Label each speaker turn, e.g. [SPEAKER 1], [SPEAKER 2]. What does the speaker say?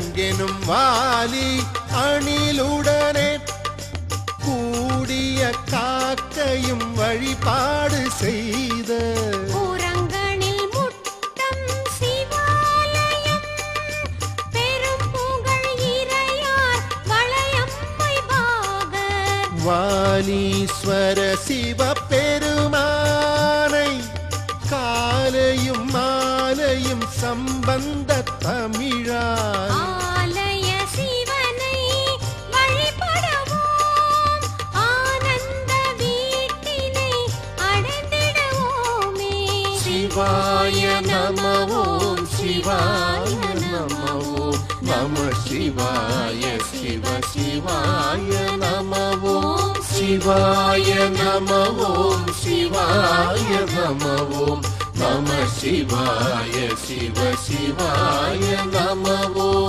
[SPEAKER 1] குரங்கெனும் வாலி அணிலுடனே கூடிய காக்கையும் வழிபாடு செய்த
[SPEAKER 2] புறங்கணில் முட்டம் சிவாலயம் பெரும் புகழ் இறையார் வளையம்மை பாகர்
[SPEAKER 1] வாலீஸ்வர சிவ பெருமானை காலையும் மாலையும் சம்பந்த தமிழாய்
[SPEAKER 2] ஆலய சிவனை வழிபடுவோம் ஆனந்த வீட்டினை அடைந்திடுவோமே
[SPEAKER 1] சிவாய நம ஓம் சிவாய நம ஓம் நம சிவாய சிவ சிவாய நம ஓம் சிவாய நம ஓம் சிவாய நம ஓம் நம சிவாய சிவ சிவாய நம ஓம்